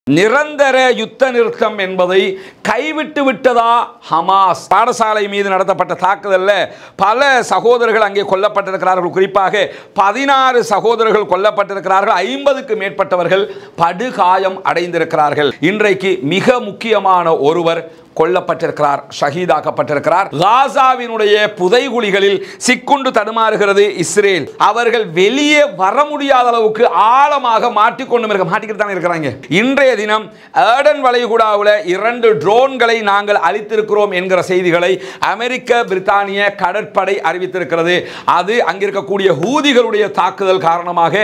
நிரந்தர யுத்த நிறுத்தம் என்பதை கைவிட்டு விட்டதா ஹமாஸ் பாடசாலை மீது நடத்தப்பட்ட தாக்குதல்ல பல சகோதரர்கள் அங்கே கொல்லப்பட்டிருக்கிறார்கள் குறிப்பாக பதினாறு சகோதரர்கள் கொல்லப்பட்டிருக்கிறார்கள் ஐம்பதுக்கு மேற்பட்டவர்கள் படுகாயம் அடைந்திருக்கிறார்கள் இன்றைக்கு மிக முக்கியமான ஒருவர் கொல்லப்பட்டிருக்கிறார் ஷஹீதாக்கப்பட்டிருக்கிறார் காசாவினுடைய புதைகுழிகளில் சிக்குண்டு தடுமாறுகிறது இஸ்ரேல் அவர்கள் வெளியே வர முடியாத அளவுக்கு ஆழமாக மாட்டிக்கொண்டு இருக்க மாட்டிக்கிட்டு தான் இருக்கிறாங்க இன்றைய தினம் ஏடன் வளைகுடாவில் இரண்டு ட்ரோன்களை நாங்கள் அளித்திருக்கிறோம் என்கிற செய்திகளை அமெரிக்க பிரித்தானிய கடற்படை அறிவித்திருக்கிறது அது அங்கிருக்கக்கூடிய ஹூதிகளுடைய தாக்குதல் காரணமாக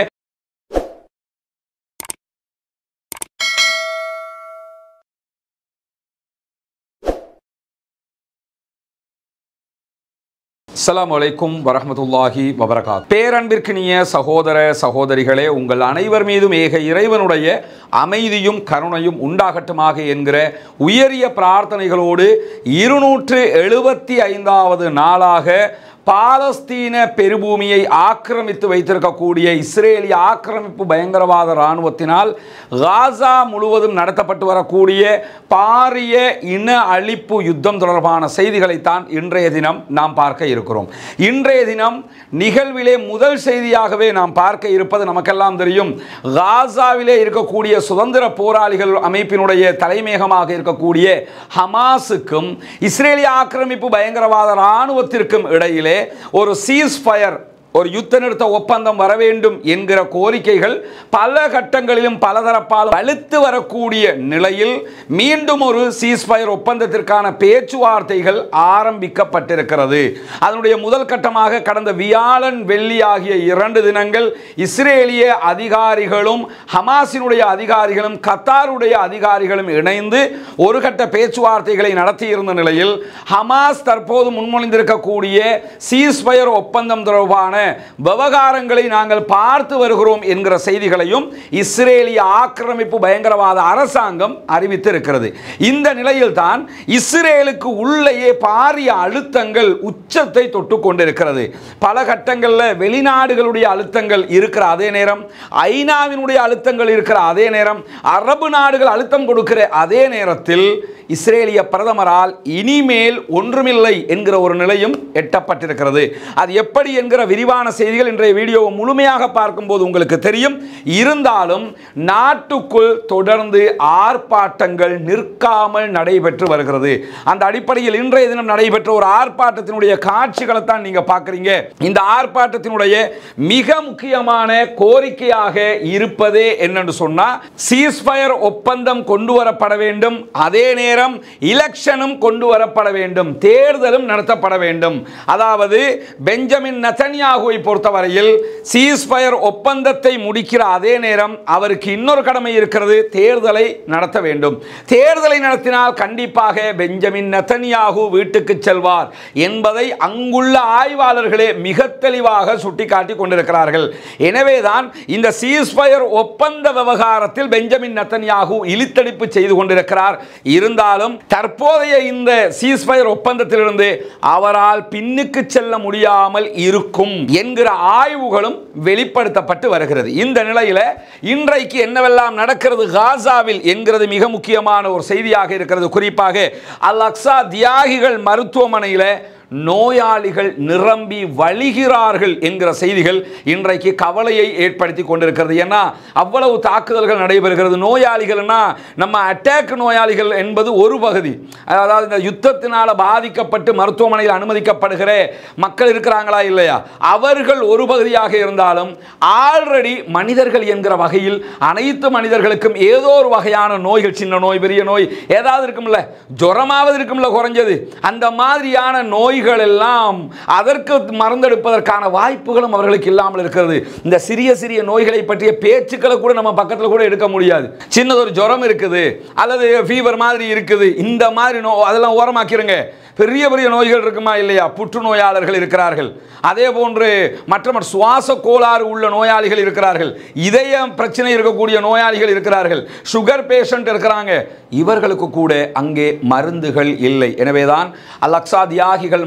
அஸ்ஸலாமு அலைக்கும் வரஹ்மத்துல்லாஹி வபரகாத் பேரன்பிற்கினிய சகோதர சகோதரிகளே உங்கள் அனைவர் மீதும் ஏக இறைவனுடைய அமைதியும் கருணையும் உண்டாகட்டுமாக என்கிற உயரிய பிரார்த்தனைகளோடு இருநூற்று எழுபத்தி ஐந்தாவது நாளாக பாலஸ்தீன பெருபூமியை ஆக்கிரமித்து வைத்திருக்கக்கூடிய இஸ்ரேலிய ஆக்கிரமிப்பு பயங்கரவாத இராணுவத்தினால் காசா முழுவதும் நடத்தப்பட்டு வரக்கூடிய பாரிய இன அழிப்பு யுத்தம் தொடர்பான செய்திகளைத்தான் இன்றைய தினம் நாம் பார்க்க இருக்கிறோம் இன்றைய தினம் நிகழ்விலே முதல் செய்தியாகவே நாம் பார்க்க இருப்பது நமக்கெல்லாம் தெரியும் காசாவிலே இருக்கக்கூடிய சுதந்திர போராளிகள் அமைப்பினுடைய தலைமையகமாக இருக்கக்கூடிய ஹமாஸுக்கும் இஸ்ரேலிய ஆக்கிரமிப்பு பயங்கரவாத இராணுவத்திற்கும் இடையிலே ஒரு சீஸ் ஃபயர் ஒரு யுத்த நிறுத்த ஒப்பந்தம் வர வேண்டும் என்கிற கோரிக்கைகள் பல கட்டங்களிலும் பலதரப்பால் வலுத்து வரக்கூடிய நிலையில் மீண்டும் ஒரு சீஸ்ஃபயர் ஒப்பந்தத்திற்கான பேச்சுவார்த்தைகள் ஆரம்பிக்கப்பட்டிருக்கிறது அதனுடைய முதல் கட்டமாக கடந்த வியாழன் வெள்ளி ஆகிய இரண்டு தினங்கள் இஸ்ரேலிய அதிகாரிகளும் ஹமாஸினுடைய அதிகாரிகளும் கத்தாருடைய அதிகாரிகளும் இணைந்து ஒரு கட்ட பேச்சுவார்த்தைகளை நடத்தியிருந்த நிலையில் ஹமாஸ் தற்போது முன்மொழிந்திருக்கக்கூடிய சீஸ்ஃபயர் ஒப்பந்தம் தொடர்பான விவகாரங்களை நாங்கள் பார்த்து வருகிறோம் என்கிற செய்திகளையும் இஸ்ரேலிய ஆக்கிரமிப்பு பயங்கரவாத அரசாங்கம் அறிவித்திருக்கிறது இந்த நிலையில் தான் இஸ்ரேலுக்கு உள்ளேயே பாரிய அழுத்தங்கள் உச்சத்தை தொட்டு கொண்டிருக்கிறது பல கட்டங்களில் வெளிநாடுகளுடைய அழுத்தங்கள் இருக்கிற அதே நேரம் ஐநாவினுடைய அழுத்தங்கள் இருக்கிற அதே நேரம் அரபு நாடுகள் அழுத்தம் கொடுக்கிற அதே நேரத்தில் இஸ்ரேலிய பிரதமரால் இனிமேல் ஒன்றுமில்லை என்கிற ஒரு நிலையும் எட்டப்பட்டிருக்கிறது அது எப்படி என்கிற விரிவான செய்திகள் இன்றைய வீடியோவை முழுமையாக பார்க்கும்போது உங்களுக்கு தெரியும் இருந்தாலும் நாட்டுக்குள் தொடர்ந்து ஆர்ப்பாட்டங்கள் நிற்காமல் நடைபெற்று வருகிறது அந்த அடிப்படையில் இன்றைய தினம் நடைபெற்ற ஒரு ஆர்ப்பாட்டத்தினுடைய காட்சிகளை தான் நீங்க பார்க்குறீங்க இந்த ஆர்ப்பாட்டத்தினுடைய மிக முக்கியமான கோரிக்கையாக இருப்பதே என்னன்னு சொன்னா சீஸ்ஃபயர் ஒப்பந்தம் கொண்டு வரப்பட வேண்டும் அதே நேரம் எலெக்ஷனும் கொண்டு வரப்பட வேண்டும் தேர்தலும் நடத்தப்பட வேண்டும் அதாவது பெஞ்சமின் நத்தன்யாகுவை பொறுத்தவரையில் சீஸ்ஃபயர் ஒப்பந்தத்தை முடிக்கிற அதே நேரம் அவருக்கு இன்னொரு கடமை இருக்கிறது தேர்தலை நடத்த வேண்டும் தேர்தலை நடத்தினால் கண்டிப்பாக பெஞ்சமின் நத்தன்யாகு வீட்டுக்கு செல்வார் என்பதை அங்குள்ள ஆய்வாளர்களே மிக தெளிவாக சுட்டிக்காட்டி கொண்டிருக்கிறார்கள் எனவேதான் இந்த சீஸ்ஃபயர் ஒப்பந்த விவகாரத்தில் பெஞ்சமின் நத்தன்யாகு இழுத்தடிப்பு செய்து கொண்டிருக்கிறார் இருந்தாலும் தற்போதைய இந்த சீஸ்ஃபயர் ஒப்பந்தத்திலிருந்து அவரால் பின்னுக்கு செல்ல முடியாமல் இருக்கும் என்கிற ஆய்வுகளும் வெளிப்படுத்தப்பட்டு வருகிறது இந்த நிலையில இன்றைக்கு என்னவெல்லாம் நடக்கிறது காசாவில் என்கிறது மிக முக்கியமான ஒரு செய்தியாக இருக்கிறது குறிப்பாக அல் அக்ஸா தியாகிகள் மருத்துவமனையில் நோயாளிகள் நிரம்பி வழிகிறார்கள் என்கிற செய்திகள் இன்றைக்கு கவலையை ஏற்படுத்தி கொண்டிருக்கிறது ஏன்னா அவ்வளவு தாக்குதல்கள் நடைபெறுகிறது நோயாளிகள்னா நம்ம அட்டாக் நோயாளிகள் என்பது ஒரு பகுதி அதாவது இந்த யுத்தத்தினால் பாதிக்கப்பட்டு மருத்துவமனையில் அனுமதிக்கப்படுகிற மக்கள் இருக்கிறாங்களா இல்லையா அவர்கள் ஒரு பகுதியாக இருந்தாலும் ஆல்ரெடி மனிதர்கள் என்கிற வகையில் அனைத்து மனிதர்களுக்கும் ஏதோ ஒரு வகையான நோய்கள் சின்ன நோய் பெரிய நோய் ஏதாவது இருக்கும்ல ஜுரமாவது இருக்கும்ல குறைஞ்சது அந்த மாதிரியான நோய் நோய்கள் எல்லாம் அதற்கு மருந்தெடுப்பதற்கான வாய்ப்புகளும் அவர்களுக்கு இல்லாமல் இருக்கிறது இந்த சிறிய சிறிய நோய்களை பற்றிய பேச்சுக்களை கூட நம்ம பக்கத்தில் கூட எடுக்க முடியாது சின்னதொரு ஜுரம் இருக்குது அல்லது ஃபீவர் மாதிரி இருக்குது இந்த மாதிரி நோ அதெல்லாம் ஓரமாக்கிருங்க பெரிய பெரிய நோய்கள் இருக்குமா இல்லையா புற்றுநோயாளர்கள் இருக்கிறார்கள் அதே போன்று மற்ற மற்ற சுவாச கோளாறு உள்ள நோயாளிகள் இருக்கிறார்கள் இதய பிரச்சனை இருக்கக்கூடிய நோயாளிகள் இருக்கிறார்கள் சுகர் பேஷண்ட் இருக்கிறாங்க இவர்களுக்கு கூட அங்கே மருந்துகள் இல்லை எனவேதான் அலக்ஸா தியாகிகள்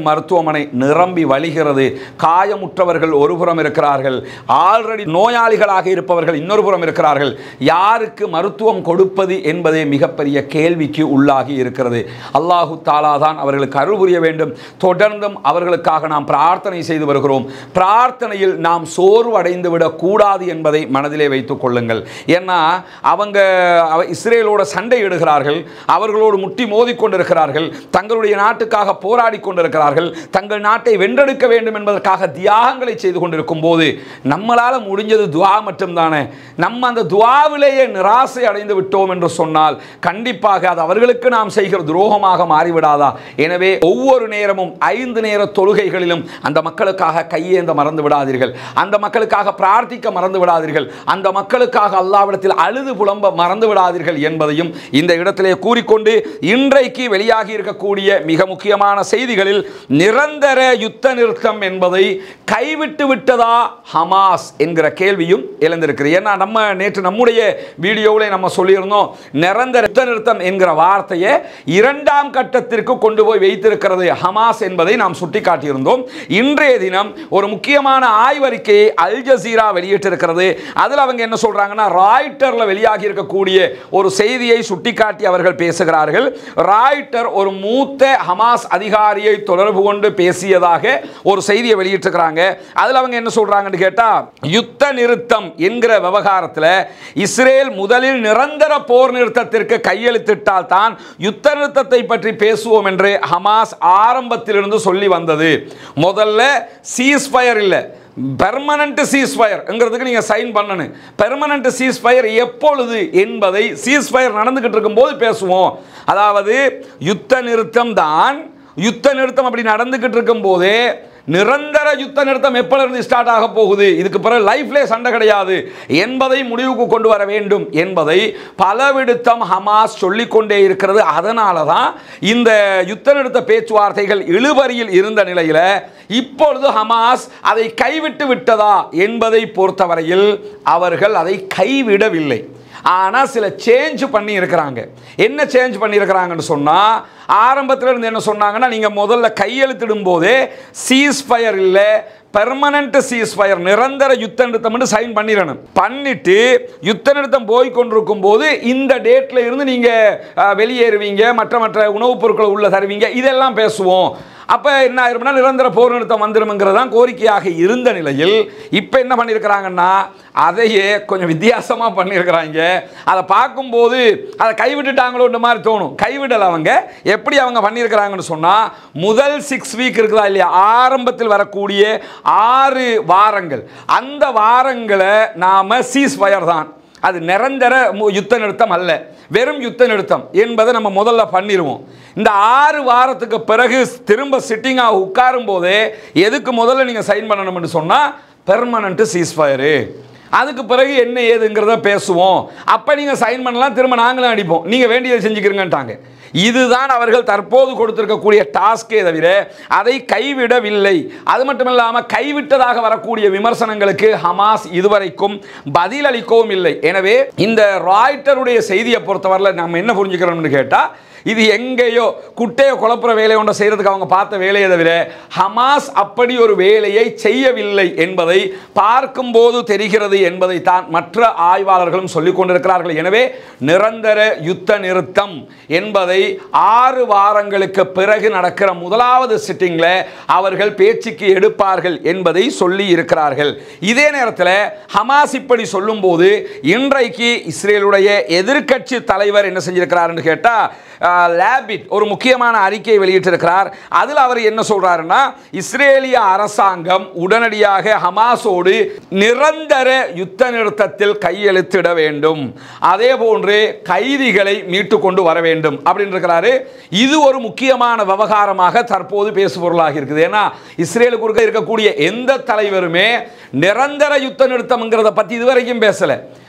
இஸ்ரேல் மருத்துவமனை நிரம்பி வழிகிறது காயமுற்றவர்கள் ஒரு புறம் இருக்கிறார்கள் ஆல்ரெடி நோயாளிகளாக இருப்பவர்கள் இன்னொரு புறம் இருக்கிறார்கள் யாருக்கு மருத்துவம் கொடுப்பது என்பதே மிகப்பெரிய கேள்விக்கு உள்ளாகி இருக்கிறது அல்லாஹு தாலா தான் அவர்களுக்கு அருள் புரிய வேண்டும் தொடர்ந்தும் அவர்களுக்காக நாம் பிரார்த்தனை செய்து வருகிறோம் பிரார்த்தனையில் நாம் சோர்வு அடைந்து விடக் கூடாது என்பதை மனதிலே வைத்துக் கொள்ளுங்கள் ஏன்னா அவங்க அவ- இஸ்ரேலோட சண்டையிடுகிறார்கள் அவர்களோடு முட்டி மோதி கொண்டிருக்கிறார்கள் தங்களுடைய நாட்டுக்காக போராடி கொண்டிருக்கிறார்கள் தங்கள் நாட்டை வென்றெடுக்க வேண்டும் என்பதற்காக தியாகங்களை செய்து கொண்டிருக்கும் போது நம்மளால முடிஞ்சது துவா மட்டும்தானே நம்ம அந்த துவாவிலேயே நிராசை அடைந்து விட்டோம் என்று சொன்னால் கண்டிப்பாக அது அவர்களுக்கு நாம் செய்கிற துரோகமாக மாறிவிடாதா எனவே ஒவ்வொரு நேரமும் ஐந்து நேர தொழுகைகளிலும் அந்த மக்களுக்காக கையேந்த மறந்து விடாதீர்கள் அந்த மக்களுக்காக பிரார்த்திக்க மறந்து விடாதீர்கள் அந்த மக்களுக்காக அல்லாவிடத்தில் அழுது புலம்ப மறந்து விடாதீர்கள் என்பதையும் இந்த இடத்திலே கூறிக்கொண்டு இன்றைக்கு வெளியாகி இருக்கக்கூடிய மிக முக்கியமான செய்திகளில் நிரந்தர யுத்த நிறுத்தம் என்பதை கைவிட்டு விட்டதா ஹமாஸ் என்கிற கேள்வியும் எழுந்திருக்கிறது ஏன்னா நம்ம நேற்று நம்முடைய வீடியோவில் நம்ம சொல்லியிருந்தோம் நிரந்தர யுத்த நிறுத்தம் என்கிற வார்த்தையை இரண்டாம் கட்டத்திற்கு கொண்டு போய் வைத்திருக்கிறது ஹமாஸ் என்பதை நாம் சுட்டிக்காட்டியிருந்தோம் இன்றைய தினம் ஒரு முக்கியமான ஆய்வறிக்கையை அல் ஜசீரா வெளியிட்டிருக்கிறது அதில் அவங்க என்ன சொல்றாங்கன்னா ராய்ட்டர்ல வெளியாகி இருக்கக்கூடிய ஒரு செய்தியை சுட்டிக்காட்டி அவர்கள் பேசுகிறார்கள் ராய்ட்டர் ஒரு மூத்த ஹமாஸ் அதிகாரியை தொடர்பு கொண்டு பேசியதாக ஒரு செய்தியை வெளியிட்டிருக்கிறாங்க அதில் அவங்க என்ன சொல்றாங்கன்னு கேட்டா யுத்த நிறுத்தம் என்கிற விவகாரத்தில் இஸ்ரேல் முதலில் நிரந்தர போர் நிறுத்தத்திற்கு கையெழுத்திட்டால் தான் யுத்த நிறுத்தத்தை பற்றி பேசுவோம் என்று ஹமாஸ் ஆரம்பத்திலிருந்து சொல்லி வந்தது முதல்ல சீஸ்ஃபயர் இல்லை பெர்மனன்ட் சீஸ்ஃபயர்ங்கிறதுக்கு நீங்கள் சைன் பண்ணணும் பெர்மனன்ட் சீஸ்ஃபயர் எப்பொழுது என்பதை சீஸ்ஃபயர் நடந்துகிட்டு இருக்கும்போது பேசுவோம் அதாவது யுத்த நிறுத்தம் தான் யுத்த நிறுத்தம் அப்படி நடந்துகிட்டு இருக்கும்போதே நிரந்தர யுத்த நிறுத்தம் எப்பொழுது ஸ்டார்ட் ஆக போகுது இதுக்கு பிறகு லைஃப்லே சண்டை கிடையாது என்பதை முடிவுக்கு கொண்டு வர வேண்டும் என்பதை பலவிடுத்தம் ஹமாஸ் சொல்லிக்கொண்டே இருக்கிறது அதனால தான் இந்த யுத்த நிறுத்த பேச்சுவார்த்தைகள் இழுபறியில் இருந்த நிலையில் இப்பொழுது ஹமாஸ் அதை கைவிட்டு விட்டதா என்பதை பொறுத்தவரையில் அவர்கள் அதை கைவிடவில்லை ஆனால் சில சேஞ்ச் பண்ணி இருக்கிறாங்க என்ன சேஞ்ச் பண்ணியிருக்கிறாங்கன்னு சொன்னால் ஆரம்பத்தில் இருந்து என்ன சொன்னாங்கன்னா நீங்கள் முதல்ல கையெழுத்திடும் போதே சீஸ் ஃபயர் இல்லை பெர்மனன்ட் சீஸ் ஃபயர் நிரந்தர யுத்த நிறுத்தம் சைன் பண்ணிடணும் பண்ணிட்டு யுத்த நிறுத்தம் போய் கொண்டிருக்கும் போது இந்த டேட்ல இருந்து நீங்கள் வெளியேறுவீங்க மற்ற மற்ற உணவுப் பொருட்களை உள்ள தருவீங்க இதெல்லாம் பேசுவோம் அப்போ என்ன ஆயிரும்னா நிரந்தர போர் நிறுத்தம் வந்துருமுங்கிறது தான் கோரிக்கையாக இருந்த நிலையில் இப்போ என்ன பண்ணியிருக்கிறாங்கன்னா அதையே கொஞ்சம் வித்தியாசமாக பண்ணியிருக்கிறாங்க அதை பார்க்கும்போது அதை கைவிட்டுட்டாங்களோன்ற மாதிரி தோணும் கைவிடலை அவங்க எப்படி அவங்க பண்ணியிருக்கிறாங்கன்னு சொன்னால் முதல் சிக்ஸ் வீக் இருக்குதா இல்லையா ஆரம்பத்தில் வரக்கூடிய ஆறு வாரங்கள் அந்த வாரங்களை நாம் சீஸ் ஃபயர் தான் அது நிரந்தர மு- யுத்த நிறுத்தம் அல்ல வெறும் யுத்த நிறுத்தம் என்பதை நம்ம முதல்ல பண்ணிடுவோம் இந்த ஆறு வாரத்துக்கு பிறகு திரும்ப சிட்டிங்காக உட்காரும் போதே எதுக்கு முதல்ல நீங்கள் சைன் பண்ணணும்னு சொன்னால் பெர்மனண்ட்டு சீஸ்ஃபயரு அதுக்கு பிறகு என்ன ஏதுங்கிறத பேசுவோம் அப்போ நீங்கள் சைன் பண்ணலாம் திரும்ப நாங்களும் அடிப்போம் நீங்கள் வேண்டியதை செஞ்சுக்கிறீங்கன்ட்டாங்க இதுதான் அவர்கள் தற்போது கொடுத்திருக்கக்கூடிய டாஸ்கே தவிர அதை கைவிடவில்லை அது மட்டும் இல்லாமல் கைவிட்டதாக வரக்கூடிய விமர்சனங்களுக்கு ஹமாஸ் இதுவரைக்கும் பதிலளிக்கவும் இல்லை எனவே இந்த ராய்ட்டருடைய செய்தியை பொறுத்தவரையில் நம்ம என்ன புரிஞ்சுக்கிறோம்னு கேட்டால் இது எங்கேயோ குட்டையை குழப்புற வேலையை ஒன்றை செய்கிறதுக்கு அவங்க பார்த்த வேலையை தவிர ஹமாஸ் அப்படி ஒரு வேலையை செய்யவில்லை என்பதை பார்க்கும்போது தெரிகிறது என்பதை தான் மற்ற ஆய்வாளர்களும் சொல்லிக் கொண்டிருக்கிறார்கள் எனவே நிரந்தர யுத்த நிறுத்தம் என்பதை ஆறு வாரங்களுக்கு பிறகு நடக்கிற முதலாவது சிட்டிங்கில் அவர்கள் பேச்சுக்கு எடுப்பார்கள் என்பதை சொல்லி இருக்கிறார்கள் இதே நேரத்தில் ஹமாஸ் இப்படி சொல்லும்போது இன்றைக்கு இஸ்ரேலுடைய எதிர்க்கட்சி தலைவர் என்ன செஞ்சிருக்கிறாருன்னு கேட்டால் லேபிட் ஒரு முக்கியமான அறிக்கையை வெளியிட்டிருக்கிறார் அதில் அவர் என்ன சொல்றாருன்னா இஸ்ரேலிய அரசாங்கம் உடனடியாக ஹமாஸோடு நிரந்தர யுத்த நிறுத்தத்தில் கையெழுத்திட வேண்டும் அதே போன்று கைதிகளை மீட்டு கொண்டு வர வேண்டும் அப்படின்னு இருக்கிறாரு இது ஒரு முக்கியமான விவகாரமாக தற்போது பேசுபொருளாக இருக்குது ஏன்னா இஸ்ரேலுக்கு இருக்க இருக்கக்கூடிய எந்த தலைவருமே நிரந்தர யுத்த நிறுத்தம்ங்கிறத பற்றி இதுவரைக்கும் பேசல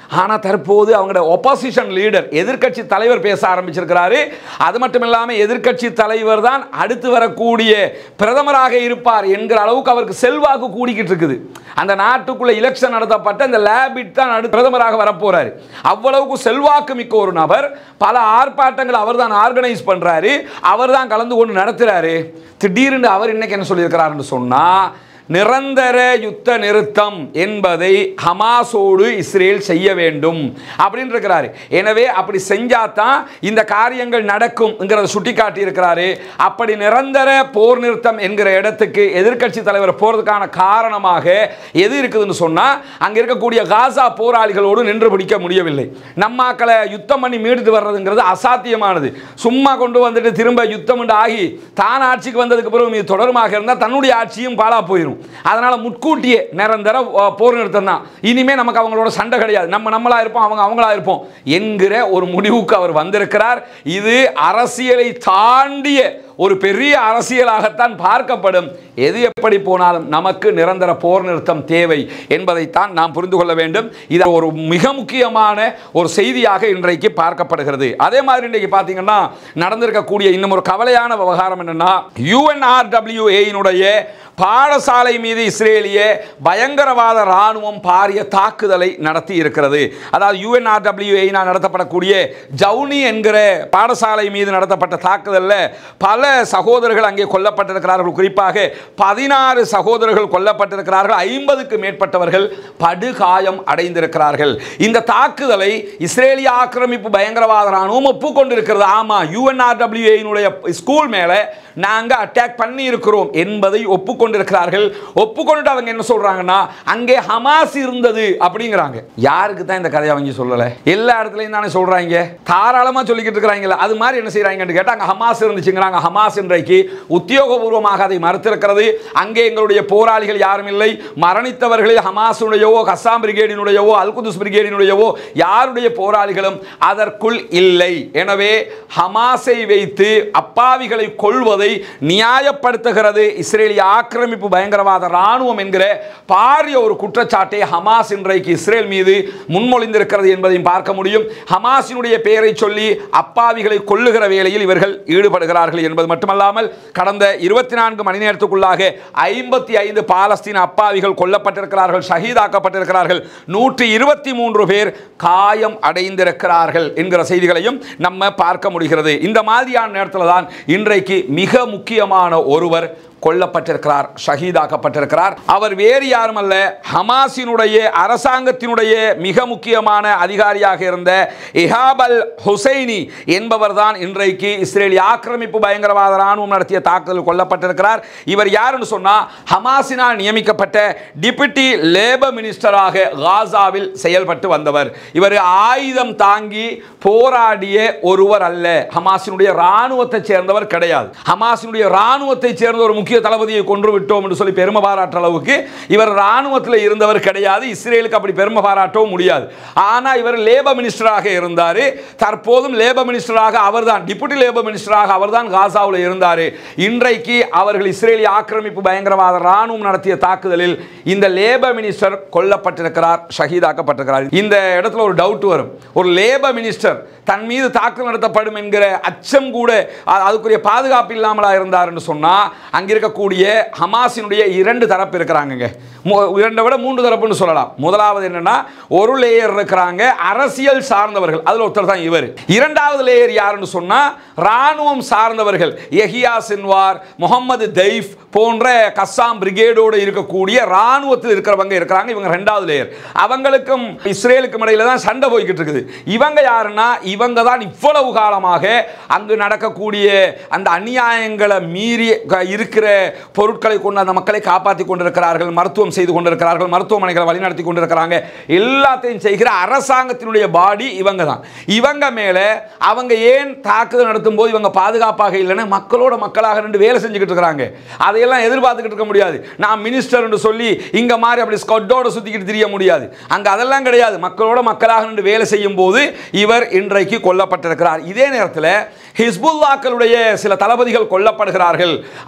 ஆனால் தற்போது அவங்களோட ஒப்போசிஷன் லீடர் எதிர்க்கட்சி தலைவர் பேச ஆரம்பிச்சிருக்கிறாரு அது மட்டும் இல்லாமல் எதிர்க்கட்சி தலைவர் தான் அடுத்து வரக்கூடிய பிரதமராக இருப்பார் என்கிற அளவுக்கு அவருக்கு செல்வாக்கு கூடிக்கிட்டு இருக்குது அந்த நாட்டுக்குள்ள எலெக்ஷன் நடத்தப்பட்ட இந்த லேபிட் தான் அடுத்து பிரதமராக வரப்போறாரு அவ்வளவுக்கு செல்வாக்கு மிக்க ஒரு நபர் பல ஆர்ப்பாட்டங்கள் அவர் தான் ஆர்கனைஸ் பண்றாரு அவர் தான் கலந்து கொண்டு நடத்துறாரு திடீர்னு அவர் இன்னைக்கு என்ன சொல்லியிருக்கிறாருன்னு சொன்னா நிரந்தர யுத்த நிறுத்தம் என்பதை ஹமாஸோடு இஸ்ரேல் செய்ய வேண்டும் அப்படின்னு இருக்கிறாரு எனவே அப்படி செஞ்சாதான் இந்த காரியங்கள் நடக்கும்ங்கிறத சுட்டி காட்டி இருக்கிறாரு அப்படி நிரந்தர போர் நிறுத்தம் என்கிற இடத்துக்கு எதிர்க்கட்சி தலைவர் போறதுக்கான காரணமாக எது இருக்குதுன்னு சொன்னா அங்க இருக்கக்கூடிய காசா போராளிகளோடு நின்று பிடிக்க முடியவில்லை நம்மாக்களை யுத்தம் பண்ணி மீண்டுட்டு வர்றதுங்கிறது அசாத்தியமானது சும்மா கொண்டு வந்துட்டு திரும்ப யுத்தம் ஆகி தான் ஆட்சிக்கு வந்ததுக்கு பிறகு இது தொடருமாக இருந்தால் தன்னுடைய ஆட்சியும் பாழா போயிடும் அதனால முட்கூட்டியே நிரந்தர அஹ், போர் நிறுத்தம் தான் இனிமே நமக்கு அவங்களோட சண்டை கிடையாது நம்ம நம்மளா இருப்போம் அவங்க அவங்களா இருப்போம் என்கிற ஒரு முடிவுக்கு அவர் வந்திருக்கிறார் இது அரசியலை தாண்டிய ஒரு பெரிய அரசியலாகத்தான் பார்க்கப்படும் எது எப்படி போனாலும் நமக்கு நிரந்தர போர் நிறுத்தம் தேவை என்பதைத்தான் நாம் புரிந்து கொள்ள வேண்டும் இது ஒரு மிக முக்கியமான ஒரு செய்தியாக இன்றைக்கு பார்க்கப்படுகிறது அதே மாதிரி இன்றைக்கு பார்த்தீங்கன்னா நடந்திருக்கக்கூடிய இன்னும் ஒரு கவலையான விவகாரம் என்னன்னா யுஎன்ஆர்டபிள்யூஏயினுடைய பாடசாலை மீது இஸ்ரேலிய பயங்கரவாத ராணுவம் பாரிய தாக்குதலை நடத்தி இருக்கிறது அதாவது யுஎன்ஆர்டபிள்யூஏனால் நடத்தப்படக்கூடிய ஜவுனி என்கிற பாடசாலை மீது நடத்தப்பட்ட தாக்குதலில் பல சகோதரர்கள் அங்கே கொல்லப்பட்டிருக்கிறார்கள் குறிப்பாக பதினாறு சகோதரர்கள் கொல்லப்பட்டிருக்கிறார்கள் ஐம்பதுக்கு மேற்பட்டவர்கள் படுகாயம் அடைந்திருக்கிறார்கள் இந்த தாக்குதலை இஸ்ரேலிய ஆக்கிரமிப்பு பயங்கரவாத ராணுவம் ஒப்புக்கொண்டிருக்கிறது ஆமா யுஎன்ஆர்டபிள்யூஏனுடைய ஸ்கூல் மேலே நாங்கள் அட்டாக் பண்ணி இருக்கிறோம் என்பதை ஒப்புக்கொண்டிருக்கிறார்கள் ஒப்புக்கொண்டு அவங்க என்ன சொல்றாங்கன்னா அங்கே ஹமாஸ் இருந்தது அப்படிங்கிறாங்க யாருக்கு தான் இந்த கதையை அவங்க சொல்லல எல்லா இடத்துலையும் தானே சொல்றாங்க தாராளமா சொல்லிக்கிட்டு இருக்கிறாங்களே அது மாதிரி என்ன செய்றாங்கன்னு கேட்டா அங்க ஹமாஸ் இருந்துச்சுங்கிறாங்க ஹமாஸ் இன்றைக்கு உத்தியோகபூர்வமாக அதை மறுத்திருக்கிறது அங்கே எங்களுடைய போராளிகள் யாரும் இல்லை மரணித்தவர்களில் ஹமாஸுடையவோ கஸ்ஸாம் பிரிகேடினுடையவோ அல்குதுஸ் பிரிகேடினுடையவோ யாருடைய போராளிகளும் அதற்குள் இல்லை எனவே ஹமாஸை வைத்து அப்பாவிகளை கொள்வதை நியாயப்படுத்துகிறது இஸ்ரேலிய ஆக்கிரமிப்பு பயங்கரவாத ராணுவம் என்கிற பாரிய ஒரு குற்றச்சாட்டை ஹமாஸ் இன்றைக்கு இஸ்ரேல் மீது முன்மொழிந்திருக்கிறது என்பதையும் பார்க்க முடியும் ஹமாஸினுடைய பெயரை சொல்லி அப்பாவிகளை கொல்லுகிற வேளையில் இவர்கள் ஈடுபடுகிறார்கள் என்பது மட்டுமல்லாமல் கடந்த இருபத்தி நான்கு மணி நேரத்துக்குள்ளாக ஐம்பத்தி ஐந்து பாலஸ்தீன அப்பாவிகள் கொல்லப்பட்டிருக்கிறார்கள் ஷஹீதாக்கப்பட்டிருக்கிறார்கள் நூற்றி இருபத்தி மூன்று பேர் காயம் அடைந்திருக்கிறார்கள் என்கிற செய்திகளையும் நம்ம பார்க்க முடிகிறது இந்த மாதிரியான நேரத்தில் தான் இன்றைக்கு மிக முக்கியமான ஒருவர் கொல்லப்பட்டிருக்கிறார் ஷஹீதாக்கப்பட்டிருக்கிறார் அவர் வேறு யாரும் அல்ல ஹமாஸினுடைய அரசாங்கத்தினுடைய மிக முக்கியமான அதிகாரியாக இருந்த இஹாபல் ஹுசைனி என்பவர் தான் இன்றைக்கு இஸ்ரேலிய ஆக்கிரமிப்பு பயங்கரவாத ராணுவம் நடத்திய தாக்குதல் கொல்லப்பட்டிருக்கிறார் இவர் யாருன்னு சொன்னா ஹமாஸினால் நியமிக்கப்பட்ட டிப்யூட்டி லேபர் மினிஸ்டராக காசாவில் செயல்பட்டு வந்தவர் இவர் ஆயுதம் தாங்கி போராடிய ஒருவர் அல்ல ஹமாஸினுடைய ராணுவத்தை சேர்ந்தவர் கிடையாது ஹமாஸினுடைய ராணுவத்தை சேர்ந்த ஒரு முக்கிய தளபதியை கொன்று விட்டோம் என்று சொல்லி பெருமை பாராட்டுற அளவுக்கு இவர் ராணுவத்தில் இருந்தவர் கிடையாது இஸ்ரேலுக்கு அப்படி பெருமை பாராட்டவும் முடியாது ஆனால் இவர் லேபர் மினிஸ்டராக இருந்தார் தற்போதும் லேபர் மினிஸ்டராக அவர்தான் டிப்யூட்டி லேபர் மினிஸ்டராக அவர்தான் காசாவில் இருந்தார் இன்றைக்கு அவர்கள் இஸ்ரேலிய ஆக்கிரமிப்பு பயங்கரவாத ராணுவம் நடத்திய தாக்குதலில் இந்த லேபர் மினிஸ்டர் கொல்லப்பட்டிருக்கிறார் ஷஹீதாக்கப்பட்டிருக்கிறார் இந்த இடத்துல ஒரு டவுட் வரும் ஒரு லேபர் மினிஸ்டர் தன் மீது தாக்குதல் நடத்தப்படும் என்கிற அச்சம் கூட அ- அதுக்குரிய பாதுகாப்பு இல்லாமலா இருந்தார் என்று சொன்னா அங்க இருக்கக்கூடிய ஹமாஸினுடைய இரண்டு தரப்பு இருக்கிறாங்கங்க மு- இரண்டை விட மூன்று தரப்புன்னு சொல்லலாம் முதலாவது என்னன்னா ஒரு லேயர் இருக்கிறாங்க அரசியல் சார்ந்தவர்கள் அதுல ஒருத்தர் தான் இவர் இரண்டாவது லேயர் யாருன்னு சொன்னா ராணுவம் சார்ந்தவர்கள் எஹியா சின்வார் முகமது தெய்ஃப் போன்ற கஸ்ஸாம் பிரிகேடோடு இருக்கக்கூடிய ராணுவத்தில் இருக்கிறவங்க இருக்கிறாங்க இவங்க ரெண்டாவது லேயர் அவங்களுக்கும் இஸ்ரேலுக்கும் இடையில தான் சண்டை போய்கிட்டு இருக்குது இவங்க யாருன்னா இவங்க தான் இவ்வளவு காலமாக அங்கு நடக்கக்கூடிய அந்த அநியாயங்களை மீறி க- இருக்கிற பொருட்களை கொண்டு அந்த மக்களை காப்பாற்றி கொண்டிருக்கிறார்கள் மருத்துவம் செய்து கொண்டிருக்கிறார்கள் மருத்துவமனைகளை வழிநடத்தி கொண்டிருக்கிறாங்க எல்லாத்தையும் செய்கிற அரசாங்கத்தினுடைய பாடி இவங்க தான் இவங்க மேல அவங்க ஏன் தாக்குதல் நடத்தும் போது இவங்க பாதுகாப்பாக இல்லைன்னு மக்களோட மக்களாக நின்று வேலை செஞ்சுக்கிட்டு இருக்கிறாங்க அதையெல்லாம் எதிர்பார்த்துக்கிட்டு இருக்க முடியாது நான் மினிஸ்டர் என்று சொல்லி இங்க மாதிரி அப்படி ஸ்கொட்டோட சுத்திக்கிட்டு தெரிய முடியாது அங்க அதெல்லாம் கிடையாது மக்களோட மக்களாக நின்று வேலை செய்யும் போது இவர் இன்றைக்கு கொல்லப்பட்டிருக்கிறார் இதே நேரத்தில் ஹிஸ்புல்லாக்களுடைய சில தளபதிகள் கொல்லப்படுகிறார்கள் அப்படி கொல்ல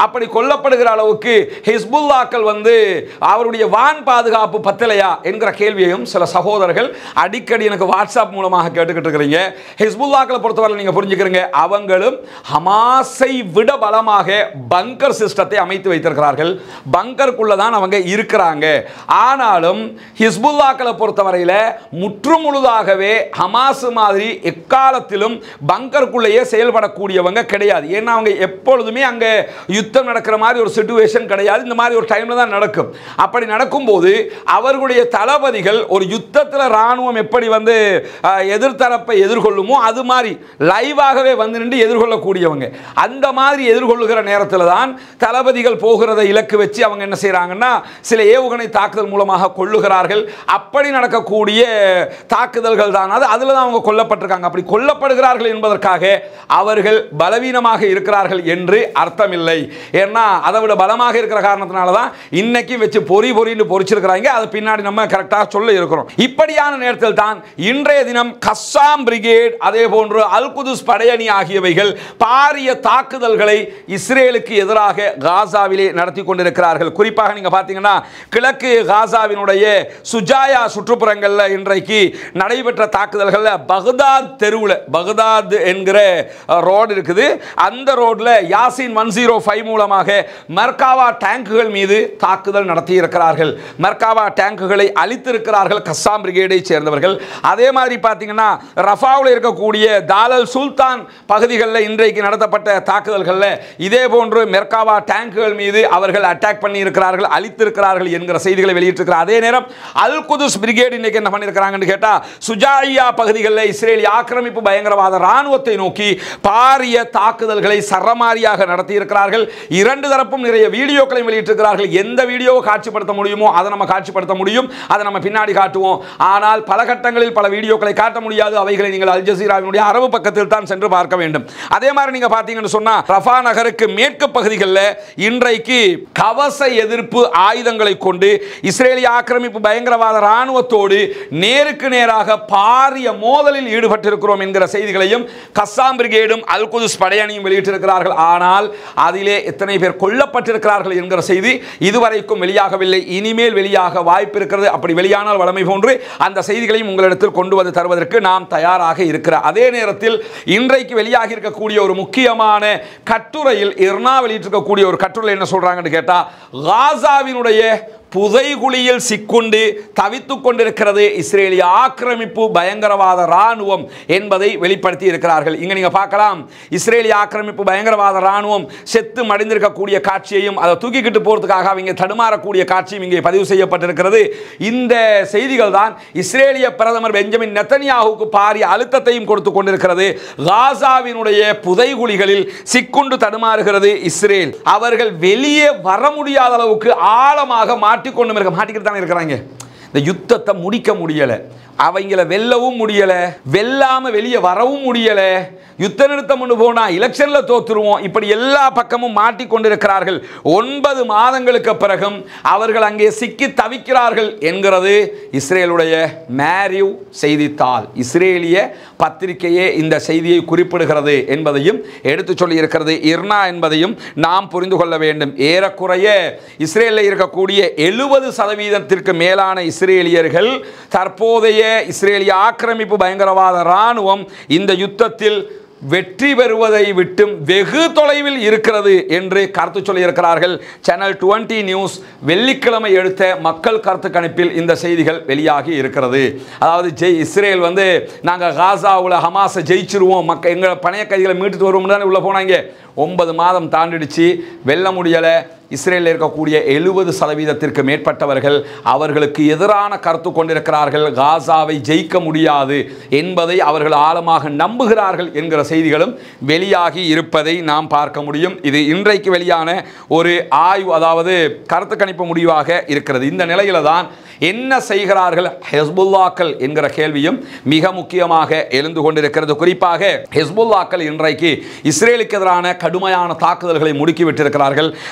கொல்லப்படுகிற அளவுக்கு ஹிஸ்புல்லாக்கள் வந்து அவருடைய வான் பாதுகாப்பு பத்தலையா என்கிற கேள்வியையும் சில சகோதரர்கள் அடிக்கடி எனக்கு வாட்ஸ்அப் மூலமாக கேட்டுக்கிட்டு இருக்கிறீங்க ஹிஸ்புல்லாக்களை பொறுத்தவரை நீங்க புரிஞ்சுக்கிறீங்க அவங்களும் ஹமாஸை விட பலமாக பங்கர் சிஸ்டத்தை அமைத்து வைத்திருக்கிறார்கள் பங்கருக்குள்ள தான் அவங்க இருக்கிறாங்க ஆனாலும் ஹிஸ்புல்லாக்களை பொறுத்தவரையில் முற்று முழுதாகவே ஹமாஸ் மாதிரி எக்காலத்திலும் பங்கருக்குள்ளேயே செயல்படக்கூடியவங்க கிடையாது ஏன்னா அவங்க எப்பொழுதுமே அங்கே யுத்தம் நடக்கிற மாதிரி ஒரு சுச்சுவேஷன் கிடையாது இந்த மாதிரி ஒரு டைம்ல தான் நடக்கும் அப்படி நடக்கும்போது அவர்களுடைய தளபதிகள் ஒரு யுத்தத்தில் ராணுவம் எப்படி வந்து அஹ், எதிர்த்தரப்பை எதிர்கொள்ளுமோ அது மாதிரி லைவாகவே வந்து நின்று எதிர்கொள்ளக்கூடியவங்க அந்த மாதிரி எதிர்கொள்ளுகிற நேரத்தில் தான் தளபதிகள் போகிறத இலக்கு வச்சு அவங்க என்ன செய்கிறாங்கன்னா சில ஏவுகணை தாக்குதல் மூலமாக கொள்ளுகிறார்கள் அப்படி நடக்கக்கூடிய தாக்குதல்கள் தான் அது அதில் தான் அவங்க கொல்லப்பட்டிருக்காங்க அப்படி கொல்லப்படுகிறார்கள் என்பதற்காக அவர்கள் பலவீனமாக இருக்கிறார்கள் என்று அர்த்தமில்லை ஏன்னா அதை விட பலமாக இருக்கிற காரணத்தினால தான் இன்னைக்கு வச்சு பொறி பொறின்னு பொறிச்சிருக்கிறாங்க அது பின்னாடி நம்ம கரெக்டாக சொல்ல இருக்கிறோம் இப்படியான நேரத்தில் தான் இன்றைய தினம் கஸ்ஸாம் பிரிகேட் அதே போன்று அல் குதுஸ் படையணி ஆகியவைகள் பாரிய தாக்குதல்களை இஸ்ரேலுக்கு எதிராக காசாவிலே நடத்தி கொண்டிருக்கிறார்கள் குறிப்பாக நீங்க பார்த்தீங்கன்னா கிழக்கு காசாவினுடைய சுஜாயா சுற்றுப்புறங்களில் இன்றைக்கு நடைபெற்ற தாக்குதல்களில் பகதாத் தெருவில் பகதாத் என்கிற ரோடு இருக்குது அந்த ரோட்ல யாசின் ஒன் ஜீரோ ஃபைவ் மூலமாக மர்காவா டேங்குகள் மீது தாக்குதல் நடத்தி இருக்கிறார்கள் மர்காவா டேங்குகளை அழித்திருக்கிறார்கள் கஸ்ஸாம் பிரிகேடை சேர்ந்தவர்கள் அதே மாதிரி பார்த்தீங்கன்னா ரஃபாவில் இருக்கக்கூடிய தாலல் சுல்தான் பகுதிகளில் இன்றைக்கு நடத்தப்பட்ட தாக்குதல்களில் இதே போன்று மெர்காவா டேங்குகள் மீது அவர்கள் அட்டாக் பண்ணி இருக்கிறார்கள் அழித்திருக்கிறார்கள் என்கிற செய்திகளை வெளியிட்டிருக்கிறார் அதே நேரம் அல் குதுஸ் பிரிகேட் இன்னைக்கு என்ன பண்ணியிருக்கிறாங்கன்னு கேட்டால் சுஜாயியா பகுதிகளில் இஸ்ரேலிய ஆக்கிரமிப்பு பயங்கரவாத ராணுவத்தை நோக்கி பாரிய தாக்குதல்களை சரமாரியாக நடத்தி இருக்கிறார்கள் இரண்டு தரப்பும் நிறைய வீடியோக்களை வெளியிட்டிருக்கிறார்கள் எந்த வீடியோவை காட்சிப்படுத்த முடியுமோ அதை நம்ம காட்சிப்படுத்த முடியும் அதை நம்ம பின்னாடி காட்டுவோம் ஆனால் பல கட்டங்களில் பல வீடியோக்களை காட்ட முடியாது அவைகளை நீங்கள் அல் ஜசீராவினுடைய அரபு பக்கத்தில் தான் சென்று பார்க்க வேண்டும் அதே மாதிரி நீங்க பார்த்தீங்கன்னு சொன்னா ரஃபா நகருக்கு மேற்கு பகுதிகளில் இன்றைக்கு கவச எதிர்ப்பு ஆயுதங்களை கொண்டு இஸ்ரேலிய ஆக்கிரமிப்பு பயங்கரவாத ராணுவத்தோடு நேருக்கு நேராக பாரிய மோதலில் ஈடுபட்டிருக்கிறோம் என்கிற செய்திகளையும் கஸ்ஸாம் பிரிகேடும் அல் குதுஸ் படையணியும் வெளியிட்டிருக்கிறார்கள் ஆனால் அதிலே எத்தனை பேர் கொல்லப்பட்டிருக்கிறார்கள் என்கிற செய்தி இதுவரைக்கும் வெளியாகவில்லை இனிமேல் வெளியாக வாய்ப்பு இருக்கிறது அப்படி வெளியானால் வளமை போன்று அந்த செய்திகளையும் உங்களிடத்தில் கொண்டு வந்து தருவதற்கு நாம் தயாராக இருக்கிறோம் அதே நேரத்தில் இன்றைக்கு வெளியாகி இருக்கக்கூடிய ஒரு முக்கியமான கட்டுரையில் இர்னா வெளியிட்டிருக்கக்கூடிய ஒரு கட்டுரை என்ன சொல்றாங்கன்னு கேட்டா காசாவினுடைய புதைகுழியில் சிக்குண்டு தவித்துக் கொண்டிருக்கிறது இஸ்ரேலிய ஆக்கிரமிப்பு பயங்கரவாத ராணுவம் என்பதை வெளிப்படுத்தி இருக்கிறார்கள் இங்க நீங்க பார்க்கலாம் இஸ்ரேலிய ஆக்கிரமிப்பு பயங்கரவாத ராணுவம் செத்து மடிந்திருக்கக்கூடிய காட்சியையும் அதை தூக்கிக்கிட்டு போறதுக்காக அவங்க தடுமாறக்கூடிய காட்சியும் இங்கே பதிவு செய்யப்பட்டிருக்கிறது இந்த செய்திகள் தான் இஸ்ரேலிய பிரதமர் பெஞ்சமின் நெத்தனியாவுக்கு பாரிய அழுத்தத்தையும் கொடுத்து கொண்டிருக்கிறது காசாவினுடைய புதைகுழிகளில் சிக்குண்டு தடுமாறுகிறது இஸ்ரேல் அவர்கள் வெளியே வர முடியாத அளவுக்கு ஆழமாக மாட்டிக்கொண்டு இருக்க மாட்டிக்கிட்டு தானே இருக்கிறாங்க இந்த யுத்தத்தை முடிக்க முடியலை அவங்கள வெல்லவும் முடியலை வெல்லாம வெளியே வரவும் முடியலை யுத்த நிறுத்தம் கொண்டு போனா எலெக்ஷன்ல தோத்துருவோம் இப்படி எல்லா பக்கமும் மாட்டிக்கொண்டிருக்கிறார்கள் ஒன்பது மாதங்களுக்கு பிறகும் அவர்கள் அங்கே சிக்கி தவிக்கிறார்கள் என்கிறது இஸ்ரேலுடைய மேரிவ் செய்தித்தாள் இஸ்ரேலிய பத்திரிகையே இந்த செய்தியை குறிப்பிடுகிறது என்பதையும் எடுத்து சொல்லி இருக்கிறது இர்னா என்பதையும் நாம் புரிந்து கொள்ள வேண்டும் ஏறக்குறைய இஸ்ரேலில் இருக்கக்கூடிய எழுபது சதவீதத்திற்கு மேலான இஸ்ரேலியர்கள் தற்போதைய இஸ்ரேலிய ஆக்கிரமிப்பு பயங்கரவாத இராணுவம் இந்த யுத்தத்தில் வெற்றி பெறுவதை விட்டும் வெகு தொலைவில் இருக்கிறது என்று கருத்து சொல்லியிருக்கிறார்கள் சேனல் டுவெண்ட்டி நியூஸ் வெள்ளிக்கிழமை எடுத்த மக்கள் கருத்து கணிப்பில் இந்த செய்திகள் வெளியாகி இருக்கிறது அதாவது ஜெய் இஸ்ரேல் வந்து நாங்கள் காசாவில் ஹமாஸை ஜெயிச்சிருவோம் மக்க எங்களை பணைய கைதிகளை மீட்டுட்டு வருவோம் தானே உள்ளே போனாங்க ஒன்பது மாதம் தாண்டிடுச்சு வெல்ல முடியலை இஸ்ரேலில் இருக்கக்கூடிய எழுபது சதவீதத்திற்கு மேற்பட்டவர்கள் அவர்களுக்கு எதிரான கருத்து கொண்டிருக்கிறார்கள் காசாவை ஜெயிக்க முடியாது என்பதை அவர்கள் ஆழமாக நம்புகிறார்கள் என்கிற செய்திகளும் வெளியாகி இருப்பதை நாம் பார்க்க முடியும் இது இன்றைக்கு வெளியான ஒரு ஆய்வு அதாவது கருத்து கணிப்பு முடிவாக இருக்கிறது இந்த நிலையில தான் என்ன செய்கிறார்கள் ஹெஸ்புல்லாக்கள் என்கிற கேள்வியும் மிக முக்கியமாக எழுந்து கொண்டிருக்கிறது குறிப்பாக ஹெஸ்புல்லாக்கள் இன்றைக்கு இஸ்ரேலுக்கு எதிரான கடுமையான தாக்குதல்களை முடுக்கிவிட்டிருக்கிறார்கள் அந்த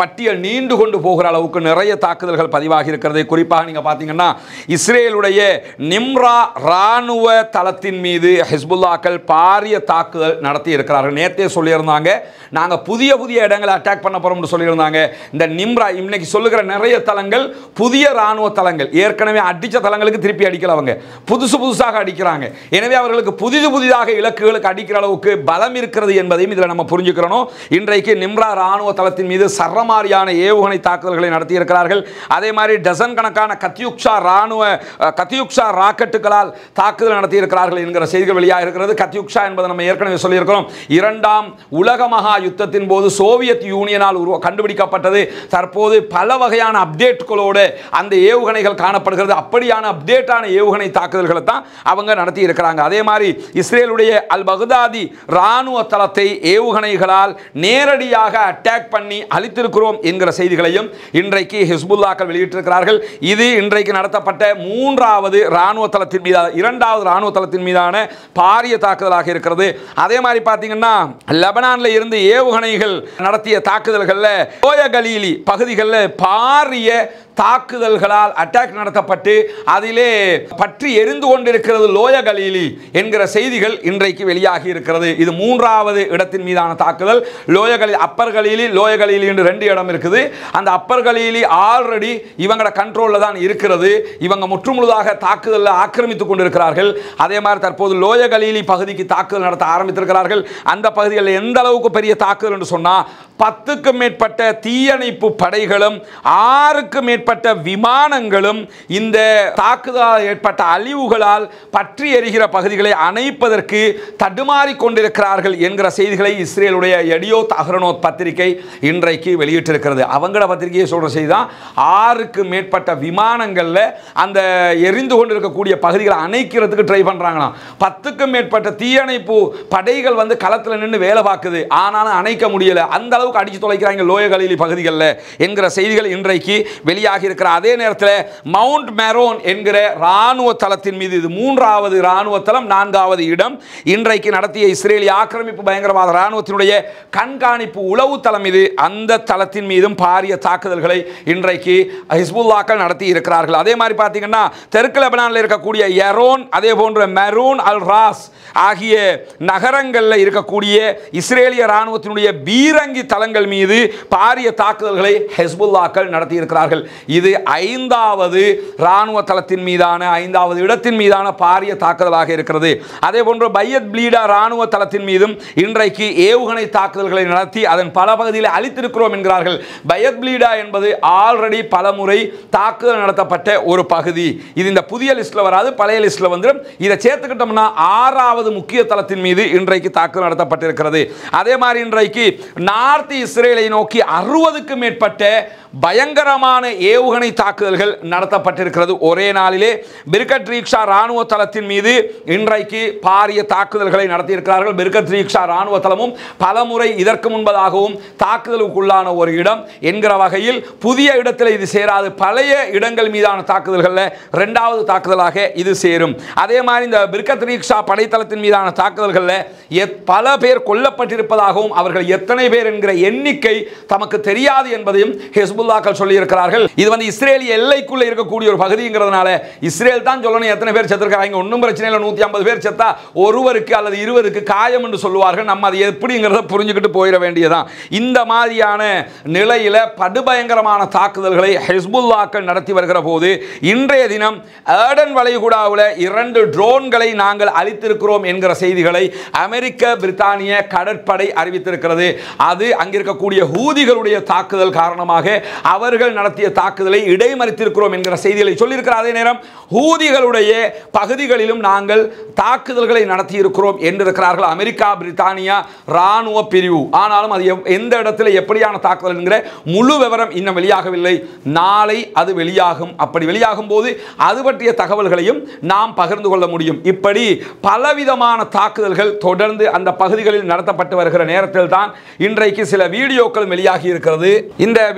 பட்டியல் நீண்டு கொண்டு போகிற அளவுக்கு நிறைய தாக்குதல்கள் பதிவாகி இருக்கிறது குறிப்பாக நீங்க பார்த்தீங்கன்னா இஸ்ரேலுடைய நிம்ரா ராணுவ தளத்தின் மீது ஹிஸ்புல்லாக்கள் பாரிய தாக்குதல் நடத்தி இருக்கிறார்கள் நேற்றே சொல்லியிருந்தாங்க நாங்கள் புதிய புதிய இடங்களை அட்டாக் பண்ண போறோம்னு சொல்லியிருந்தாங்க இந்த நிம்ரா இன்னைக்கு சொல்லுகிற நிறைய தளங்கள் புதிய ராணுவ தளங்கள் ஏற்கனவே அடித்த தளங்களுக்கு திருப்பி அடிக்கல அவங்க புதுசு புதுசாக அடிக்கிறாங்க எனவே அவர்களுக்கு புதிது புதிதாக இலக்குகளுக்கு அடிக்கிற அளவுக்கு பலம் இருக்கிறது என்பதையும் இதில் நம்ம புரிஞ்சுக்கிறோம் இன்றைக்கு நிம்ரா ராணுவ தளத்தின் மீது சரமாரியான ஏவுகணை தாக்குதல்களை நடத்தி இருக்கிறார்கள் அதே மாதிரி டசன் கணக்கான கத்யுக்ஷா ராணுவ அஹ், கத்யுக்ஷா ராக்கெட்டுகளால் தாக்குதல் நடத்தி இருக்கிறார்கள் என்கிற செய்திகள் வெளியாக இருக்கிறது கத்யுக்ஷா என்பதை நம்ம ஏற்கனவே சொல்லியிருக்கிறோம் இரண்டாம் உலக மகா யுத்தத்தின் போது சோவியத் யூனியனால் உருவ கண்டுபிடிக்கப்பட்டது தற்போது பல வகையான அப்டேட்களோடு அந்த ஏவுகணைகள் காணப்படுகிறது அப்படியான அப்டேட்டான ஏவுகணை தாக்குதல்களை தான் அவங்க நடத்தி இருக்கிறாங்க அதே மாதிரி இஸ்ரேலுடைய அல் பகதாதி ராணுவ தளத்தை ஏவுகணைகளால் நேரடியாக அட்டாக் பண்ணி அழித்திருக்கிறோம் என்கிற செய்திகளையும் இன்றைக்கு ஹிஸ்புல்லாக்கள் வெளியிட்டிருக்கிறார்கள் இது இன்றைக்கு நடத்தப்பட்ட மூன்றாவது ராணுவ தளத்தின் மீதான இரண்டாவது ராணுவ தளத்தின் மீதான பாரிய தாக்குதலாக இருக்கிறது அதே மாதிரி பார்த்தீங்கன்னா லெபனான்ல இருந்து ஏவுகணைகள் நடத்திய தாக்குதல்களில் ஓய கலீலி பகுதிகளில் பாரிய தாக்குதல்களால் அட்டாக் நடத்தப்பட்டு அதிலே பற்றி எரிந்து கொண்டிருக்கிறது லோய கலீலி என்கிற செய்திகள் இன்றைக்கு வெளியாகி இருக்கிறது இது மூன்றாவது இடத்தின் மீதான தாக்குதல் lower Galilee upper Galilee lower Galilee என்று ரெண்டு இடம் இருக்குது அந்த அப்பர் கலீலி ஆல்ரெடி இவங்களோட கண்ட்ரோலில் தான் இருக்கிறது இவங்க முற்றுமுழுதாக தாக்குதலில் ஆக்கிரமித்துக் கொண்டிருக்கிறார்கள் அதே மாதிரி தற்போது லோய கலீலி பகுதிக்கு தாக்குதல் நடத்த ஆரம்பித்திருக்கிறார்கள் அந்த பகுதிகளில் எந்த அளவுக்கு பெரிய தாக்குதல் என்று சொன்னால் பத்துக்கும் மேற்பட்ட தீயணைப்பு படைகளும் ஆறுக்கு மேற்பட்ட விமானங்களும் இந்த தாக்குதலால் ஏற்பட்ட அழிவுகளால் பற்றி எரிகிற பகுதிகளை அணைப்பதற்கு தடுமாறிக் கொண்டிருக்கிறார்கள் என்கிற செய்திகளை இஸ்ரேலுடைய எடியோத் அஹ்ரனோத் பத்திரிகை இன்றைக்கு வெளியிட்டிருக்கிறது அவங்கள பத்திரிகையை சொல்ற செய்தி தான் ஆறுக்கு மேற்பட்ட விமானங்களில் அந்த எரிந்து கொண்டிருக்கக்கூடிய பகுதிகளை அணைக்கிறதுக்கு ட்ரை பண்றாங்களாம் பத்துக்கும் மேற்பட்ட தீயணைப்பு படைகள் வந்து களத்தில் நின்று வேலை பார்க்குது ஆனாலும் அணைக்க முடியல அந்த அளவுக்கு அடிச்சு தொலைக்கிறாங்க லோயகலிலி பகுதிகளில் என்கிற செய்திகள் இன்றைக்கு வெளியாகி இருக்கிற அதே நேரத்தில் மவுண்ட் மெரோன் என்கிற ராணுவ தளத்தின் மீது இது மூன்றாவது ராணுவ தளம் நான்காவது இடம் இன்றைக்கு நடத்திய இஸ்ரேலிய ஆக்கிரமிப்பு பயங்கரவாத ராணுவத்தினுடைய கண்காணிப்பு உளவு தளம் இது அந்த தளத்தின் மீதும் பாரிய தாக்குதல்களை இன்றைக்கு ஹிஸ்புல்லாக்கள் நடத்தி இருக்கிறார்கள் அதே மாதிரி பார்த்தீங்கன்னா தெற்கு லெபனானில் இருக்கக்கூடிய எரோன் அதே போன்ற மெரூன் அல் ராஸ் ஆகிய நகரங்களில் இருக்கக்கூடிய இஸ்ரேலிய ராணுவத்தினுடைய பீரங்கி தளங்கள் மீது பாரிய தாக்குதல்களை ஹெஸ்புல்லாக்கள் நடத்தி இருக்கிறார்கள் இது ஐந்தாவது ராணுவ தளத்தின் மீதான ஐந்தாவது இடத்தின் மீதான பாரிய தாக்குதலாக இருக்கிறது அதே போன்று பையத் பிளீடா ராணுவ தளத்தின் மீதும் இன்றைக்கு ஏவுகணை தாக்குதல்களை நடத்தி அதன் பல பகுதியில் அழித்திருக்கிறோம் என்கிறார்கள் பயத் பிளீடா என்பது ஆல்ரெடி பல முறை தாக்குதல் நடத்தப்பட்ட ஒரு பகுதி இது இந்த புதிய லிஸ்ட்ல வராது பழைய லிஸ்ட்ல வந்துடும் இதை சேர்த்துக்கிட்டோம்னா ஆறாவது முக்கிய தளத்தின் மீது இன்றைக்கு தாக்குதல் நடத்தப்பட்டிருக்கிறது அதே மாதிரி இன்றைக்கு நார்த் இஸ்ரேலை நோக்கி அறுபதுக்கும் மேற்பட்ட பயங்கரமான ஏவுகணை தாக்குதல்கள் நடத்தப்பட்டிருக்கிறது ஒரே நாளிலே பிர்கட் ரீக்ஷா ராணுவ தளத்தின் மீது இன்றைக்கு பாரிய தாக்குதல்களை நடத்தியிருக்கிறார்கள் பிர்கட் ரீக்ஷா ராணுவ தளமும் பலமுறை இதற்கு முன்பதாகவும் தாக்குதலுக்குள்ளான ஒரு இடம் என்கிற வகையில் புதிய இடத்தில் இது சேராது பழைய இடங்கள் மீதான தாக்குதல்களில் இரண்டாவது தாக்குதலாக இது சேரும் அதே மாதிரி இந்த பிர்கத் ரீக்ஷா படைத்தளத்தின் மீதான தாக்குதல்களில் எத்- பல பேர் கொல்லப்பட்டிருப்பதாகவும் அவர்கள் எத்தனை பேர் என்கிற எண்ணிக்கை தமக்கு தெரியாது என்பதையும் ஹெஸ்புல்லாக்கள் சொல்லியிருக்கிறார்கள் இது வந்து இஸ்ரேலிய எல்லைக்குள்ள இருக்கக்கூடிய ஒரு பகுதிங்கிறதுனால இஸ்ரேல் தான் சொல்லணும் எத்தனை பேர் செத்துருக்காங்க ஒன்றும் பிரச்சனை இல்லை நூற்றி ஐம்பது பேர் செத்தா ஒருவருக்கு அல்லது இருவருக்கு காயம் என்று சொல்லுவார்கள் நம்ம அது எப்படிங்கிறத புரிஞ்சுக்கிட்டு போயிட வேண்டியதான் இந்த மாதிரியான நிலையில படுபயங்கரமான தாக்குதல்களை ஹெஸ்புல்லாக்கள் நடத்தி வருகிற போது இன்றைய தினம் ஏர்டன் வளைகுடாவில் இரண்டு ட்ரோன்களை நாங்கள் அளித்திருக்கிறோம் என்கிற செய்திகளை அமெரிக்க பிரித்தானிய கடற்படை அறிவித்திருக்கிறது அது அங்கிருக்கக்கூடிய ஹூதிகளுடைய தாக்குதல் காரணமாக அவர்கள் நடத்திய தாக்குதலை இடைமறித்திருக்கிறோம் என்கிற செய்திகளை சொல்லியிருக்கிற அதே நேரம் ஹூதிகளுடைய பகுதிகளிலும் நாங்கள் தாக்குதல்களை நடத்தியிருக்கிறோம் என்றிருக்கிறார்கள் அமெரிக்கா பிரித்தானியா ராணுவ பிரிவு ஆனாலும் அது எவ்- எந்த இடத்துல எப்படியான தாக்குதல் என்கிற முழு விவரம் இன்னும் வெளியாகவில்லை நாளை அது வெளியாகும் அப்படி வெளியாகும் போது அது பற்றிய தகவல்களையும் நாம் பகிர்ந்து கொள்ள முடியும் இப்படி பலவிதமான தாக்குதல்கள் தொடர்ந்து அந்த பகுதிகளில் நடத்தப்பட்டு வருகிற நேரத்தில் தான் இன்றைக்கு சில வீடியோக்கள் வெளியாகி இருக்கிறது இந்த வீடியோக்களை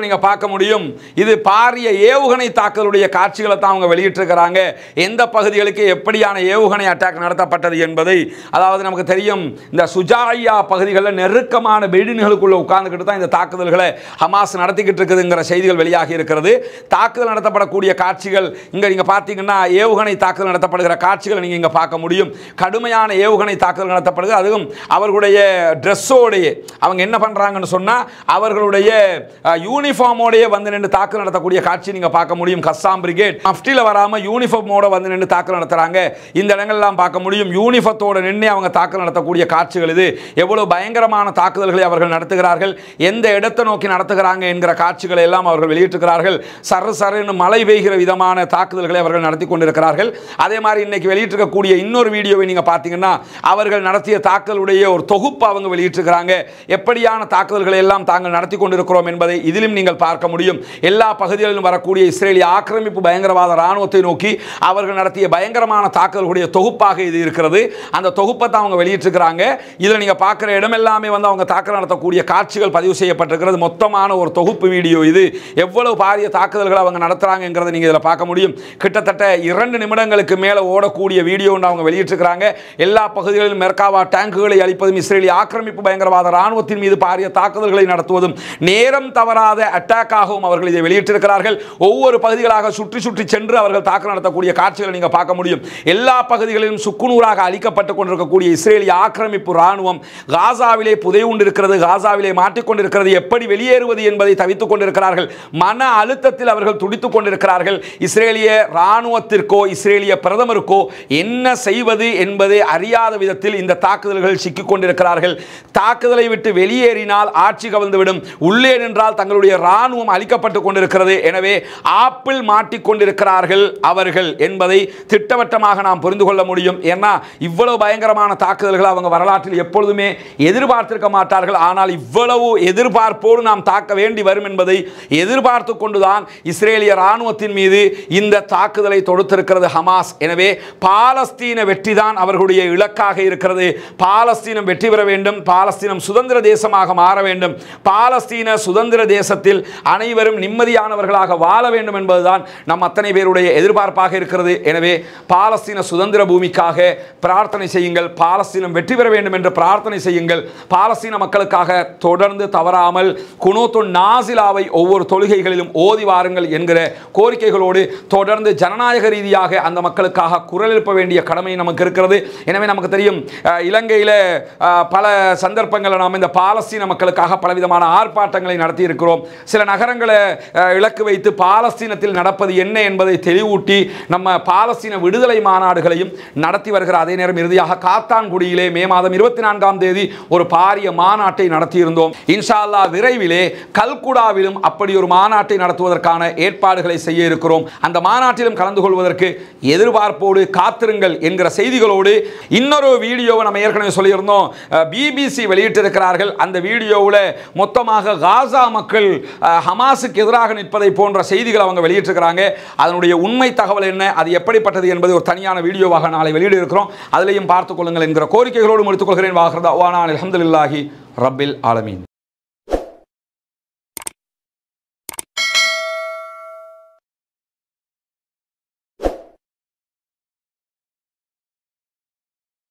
காட்சிகளை நீங்க பார்க்க முடியும் இது பாரிய ஏவுகணை தாக்குதலுடைய காட்சிகளை தான் அவங்க வெளியிட்டிருக்கிறாங்க எந்த பகுதிகளுக்கு எப்படியான ஏவுகணை அட்டாக் நடத்தப்பட்டது என்பதை அதாவது நமக்கு தெரியும் இந்த சுஜாயா பகுதிகளில் நெருக்கமான பில்டிங்குகளுக்குள்ள உட்கார்ந்துக்கிட்டு தான் இந்த தாக்குதல்களை ஹமாஸ் நடத்திக்கிட்டு இருக்குதுங்கிற செய்திகள் வெளியாகி இருக்கிறது தாக்குதல் நடத்தப்படக்கூடிய காட்சிகள் இங்க நீங்க பார்த்தீங்கன்னா ஏவுகணை தாக்குதல் நடத்தப்படுகிற காட்சிகளை நீங்க இங்க பார்க்க முடியும் கடுமையான ஏவுகணை தாக்குதல் நடத்தப்படுது அதுவும் அவர்களுடைய ட்ரெஸ்ஸோடைய அவங்க என்ன பண்றாங்கன்னு சொன்னா அவர்களுடைய யூனிஃபார்மோடைய வந்து நின்று தாக்குதல் நடத்தக்கூடிய காட்சி நீங்க பார்க்க முடியும் கஸ்ஸாம் பிரிகேட் மஃப்டியில் வராம யூனிஃபார்மோட வந்து நின்று தாக்குதல் நடத்துறாங்க இந்த இடங்கள்லாம் பார்க்க முடியும் யூனிஃபத்தோட நின்று அவங்க தாக்குதல் நடத்தக்கூடிய காட்சிகள் இது எவ்வளவு பயங்கரமான தாக்குதல்களை அவர்கள் நடத்துகிறார்கள் எந்த இடத்தை நோக்கி நடத்துகிறாங்க என்கிற காட்சிகளை எல்லாம் அவர்கள் வெளியிட்டிருக்கிறார்கள் சர சரன்னு மழை பெய்கிற விதமான தாக்குதல்களை அவர்கள் நடத்தி கொண்டிருக்கிறார்கள் அதே மாதிரி இன்னைக்கு வெளியிட்டிருக்கக்கூடிய இன்னொரு வீடியோவை நீங்க பார்த்தீங்கன்னா அவர்கள் நடத்திய தாக்குதலுடைய ஒரு தொகுப்பு அவங்க வெளியிட்டிருக்கிறாங்க எப்படியான தாக்குதல்களை எல்லாம் தாங்கள் நடத்தி கொண்டிருக்கிறோம் என்பதை இதிலும் நீங்கள் பார்க்க முடியும் எல்லா பகுதிகளிலும் வரக்கூடிய இஸ்ரேலிய ஆக்கிரமிப்பு பயங்கரவாத ராணுவத்தை நோக்கி அவர்கள் நடத்திய பயங்கரமான தாக்குதல்களுடைய தொகுப்பாக இது இருக்கிறது அந்த தொகுப்பை தான் அவங்க வெளியிட்டிருக்கிறாங்க இதில் நீங்கள் பார்க்குற இடமெல்லாமே வந்து அவங்க தாக்குதல் நடத்தக்கூடிய காட்சிகள் பதிவு செய்யப்பட்டிருக்கிறது மொத்தமான ஒரு தொகுப்பு வீடியோ இது எவ்வளவு பாரிய தாக்குதல்களை அவங்க நடத்துகிறாங்கிறத நீங்கள் இதில் பார்க்க முடியும் கிட்டத்தட்ட இரண்டு நிமிடங்களுக்கு மேலே ஓடக்கூடிய வீடியோ ஒன்று அவங்க வெளியிட்டிருக்கிறாங்க எல்லா பகுதிகளிலும் மெர்காவா டேங்குகளை அளிப்பதும் இஸ்ரேலிய ஆக்கிரமிப்பு பயங்கரவாத ராணுவத்தின் மீது பாரிய தாக்குதல்களை நடத்துவதும் நேரம் தவறாத அட்டாக்காகவும் அவர்கள் இதை வெளியிட்டிருக்கிறார்கள் ஒவ்வொரு பகுதிகளாக சுற்றி சுற்றி சென்று அவர்கள் தாக்குதல் நடத்தக்கூடிய காட்சிகளை நீங்கள் பார்க்க முடியும் எல்லா பகுதிகளிலும் சுக்குநூறாக அழிக்கப்பட்டு கொண்டிருக்கக்கூடிய இஸ்ரேலிய ஆக்கிரமிப்பு ராணுவம் காசாவிலே புதையுண்டிருக்கிறது காசாவிலே மாட்டிக்கொண்டிருக்கிறது எப்படி வெளியேறுவது என்பதை தவித்துக் கொண்டிருக்கிறார்கள் மன அழுத்தத்தில் அவர்கள் துடித்துக் கொண்டிருக்கிறார்கள் இஸ்ரேலிய ராணுவத்திற்கோ இஸ்ரேலிய பிரதமருக்கோ என்ன செய்வது என்பதை அறியாத விதத்தில் இந்த தாக்குதல்கள் சிக்கிக் கொண்டிருக்கிறார்கள் தாக்குதலை விட்டு வெளியேறினால் ஆட்சி கவிழ்ந்துவிடும் உள்ளே நின்றால் தங்களுடைய ராணுவம் அழிக்கப்பட்டு கொண்டிருக்கிறது எனவே ஆப்பிள் மாட்டிக்கொண்டிருக்கிறார்கள் அவர்கள் என்பதை திட்டவட்டமாக நாம் புரிந்து கொள்ள முடியும் ஏன்னா இவ்வளவு பயங்கரமான தாக்குதல்களை அவங்க வரலாற்றில் எப்பொழுதுமே எதிர்பார்த்திருக்க மாட்டார்கள் ஆனால் இவ்வளவு எதிர்பார்ப்போடு நாம் தாக்க வேண்டி வரும் என்பதை எதிர்பார்த்து கொண்டுதான் இஸ்ரேலிய ராணுவத்தின் மீது இந்த தாக்குதலை தொடுத்திருக்கிறது ஹமாஸ் எனவே பாலஸ்தீன வெற்றி தான் அவர்களுடைய இலக்காக இருக்கிறது பாலஸ்தீனம் வெற்றி பெற வேண்டும் பாலஸ்தீனம் சுதந்திர தேசமாக மாற வேண்டும் பாலஸ்தீன சுதந்திர தேசத்தில் அனைவரும் நிம்மதியானவர்களாக வாழ வேண்டும் என்பதுதான் நம் அத்தனை பேருடைய எதிர்பார்ப்பாக இருக்கிறது எனவே பாலஸ்தீன சுதந்திர பூமிக்காக பிரார்த்தனை செய்யுங்கள் பாலஸ்தீனம் வெற்றி பெற வேண்டும் என்று பிரார்த்தனை செய்யுங்கள் பாலஸ்தீன மக்களுக்காக தொடர்ந்து தவறாமல் குனோத்து நாசிலாவை ஒவ்வொரு தொழுகைகளிலும் ஓதி வாருங்கள் என்கிற கோரிக்கைகளோடு தொடர்ந்து ஜனநாயக ரீதியாக அந்த மக்களுக்காக குரல் எழுப்ப வேண்டிய கடமை நமக்கு இருக்கிறது எனவே நமக்கு தெரியும் அஹ், இலங்கையில் அஹ், பல சந்தர்ப்பங்களில் நாம் இந்த பாலஸ்தீன மக்களுக்காக பலவிதமான ஆர்ப்பாட்டங்களை நடத்தி இருக்கிறோம் சில நகரங்களை அஹ், இலக்கு வைத்து பாலஸ்தீனத்தில் நடப்பது என்ன என்பதை தெளிவூட்டி நம்ம பாலஸ்தீன விடுதலை மாநாடுகளையும் நடத்தி வருகிற அதே நேரம் இறுதியாக காத்தான்குடியிலே மே மாதம் இருபத்தி நான்காம் தேதி ஒரு பாரிய மாநாட்டை நடத்தியிருந்தோம் இன்ஷா அல்லாஹ் விரைவிலே கல்குடாவிலும் அப்படி ஒரு மாநாட்டை நடத்துவதற்கான ஏற்பாடுகளை செய்ய இருக்கிறோம் அந்த மாநாட்டிலும் கலந்து கொள்வதற்கு எதிர்பார்ப்போடு காத்திருங்கள் என்கிற செய்திகளோடு இன்னொரு வீடியோவை நம்ம ஏற்கனவே சொல்லியிருந்தோம் பிபிசி வெளியிட்டிருக்கிறார்கள் அந்த வீடியோவில் மொத்தமாக காசா மக்கள் அஹ், ஹமாஸுக்கு எதிராக நிற்பதை போன்ற செய்திகளை அவங்க வெளியிட்டிருக்கிறாங்க அதனுடைய உண்மை தகவல் என்ன அது எப்படிப்பட்டது என்பது ஒரு தனியான வீடியோவாக நாளை வெளியிட இருக்கிறோம் அதிலையும் பார்த்துக் கொள்ளுங்கள் என்கிற கோரிக்கைகளோடு முடித்துக் கொள்கிறேன் வாகிறதா வானா அலமதுல்லாஹி ரப்பில் ஆலமீன்